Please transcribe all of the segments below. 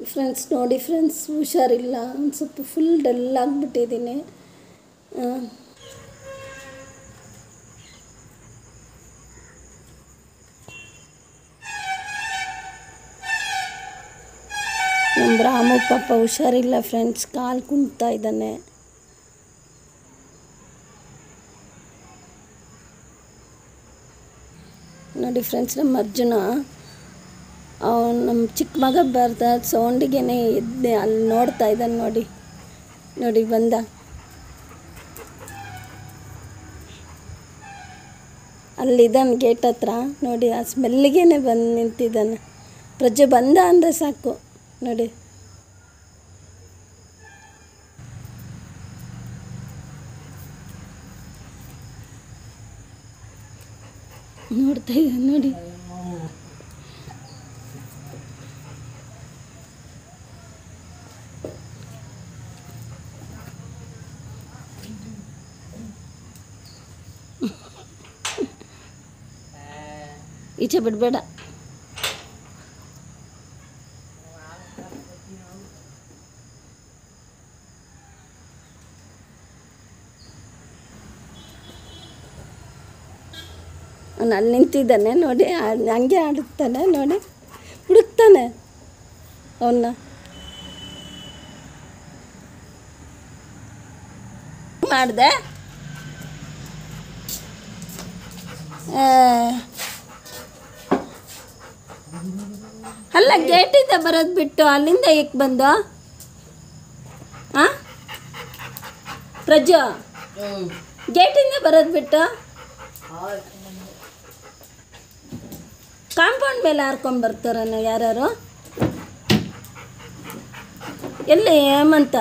friends ನೋಡಿ friends ಹುಷಾರಿಲ್ಲ ಒಂದು ಸ್ವಲ್ಪ ಫುಲ್ ಡಲ್ ಆಗಿಬಿಟ್ಟಿದ್ದೀನಿ ನಮ್ಮ ರಾಮು ಪಾಪ ಹುಷಾರಿಲ್ಲ ಫ್ರೆಂಡ್ಸ್ ಕಾಲು ಕುಂತಾ ಇದ್ದಾನೆ ನೋಡಿ ಫ್ರೆಂಡ್ಸ್ ನಮ್ಮ ಅರ್ಜುನ ಅವನು ನಮ್ಮ ಚಿಕ್ಕ ಮಗ ಬರ್ದ ಸೌಂಡಿಗೆನೆ ಎದ್ದೆ ಅಲ್ಲಿ ನೋಡ್ತಾ ಇದ್ದಾನೆ ನೋಡಿ ನೋಡಿ ಬಂದ ಅಲ್ಲಿದ್ದಾನೆ ಗೇಟ್ ಹತ್ರ ನೋಡಿ ಆ ಸ್ಮೆಲ್ಲಿಗೇನೆ ಬಂದು ನಿಂತಿದ್ದಾನೆ ಪ್ರಜೆ ಬಂದ ಅಂದರೆ ಸಾಕು ನೋಡಿ ನೋಡ್ತಾ ಇದ್ದಾನೆ ನೋಡಿ ಈಚೆ ಬಿಡಬೇಡ ಅವ್ನು ಅಲ್ಲಿ ನಿಂತಿದ್ದಾನೆ ನೋಡಿ ಆ- ಹಂಗೆ ಆಡುತ್ತಾನೆ ನೋಡಿ ಹುಡುಕ್ತಾನೆ ಅವನ್ನ ಮಾಡಿದೆ ಅಲ್ಲ ಗೇಟಿಂದ ಬರೋದು ಬಿಟ್ಟು ಅಲ್ಲಿಂದ ಏಕೆ ಬಂದು ಹಾಂ ಪ್ರಜು ಗೇಟಿಂದ ಬರೋದು ಬಿಟ್ಟು ಕಾಂಪೌಂಡ್ ಮೇಲೆ ಹಾರ್ಕೊಂಡು ಬರ್ತಾರನ ಯಾರು ಎಲ್ಲಿ ಹೇಮಂತ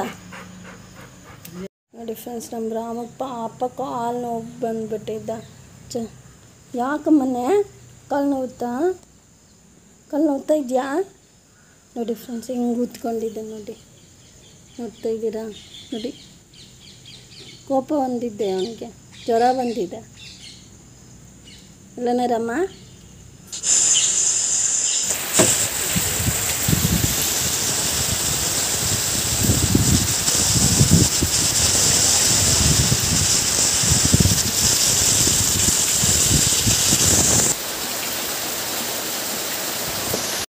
ನೋಡಿ ಫ್ರೆಂಡ್ಸ್ ನಮ್ಮ ರಾಮಪ್ಪ ಅಪ್ಪ ಕಾಲು ನೋವು ಬಂದ್ಬಿಟ್ಟಿದ್ದ ಚ ಯಾಕಮ್ಮನೆ ಕಾಲು ನೋವುತ್ತಾ ಕಾಲು ನೋವ್ತಾ ಇದೆಯಾ ನೋಡಿ ಫ್ರೆಂಡ್ಸ್ ಹಿಂಗೆ ಕೂತ್ಕೊಂಡಿದ್ದೆ ನೋಡಿ ನೋಡ್ತಾ ಇದ್ದೀರಾ ನೋಡಿ ಕೋಪ ಬಂದಿದ್ದೆ ಅವನಿಗೆ ಜ್ವರ ಬಂದಿದೆ ಅಲ್ಲನೇ ರಮ್ಮ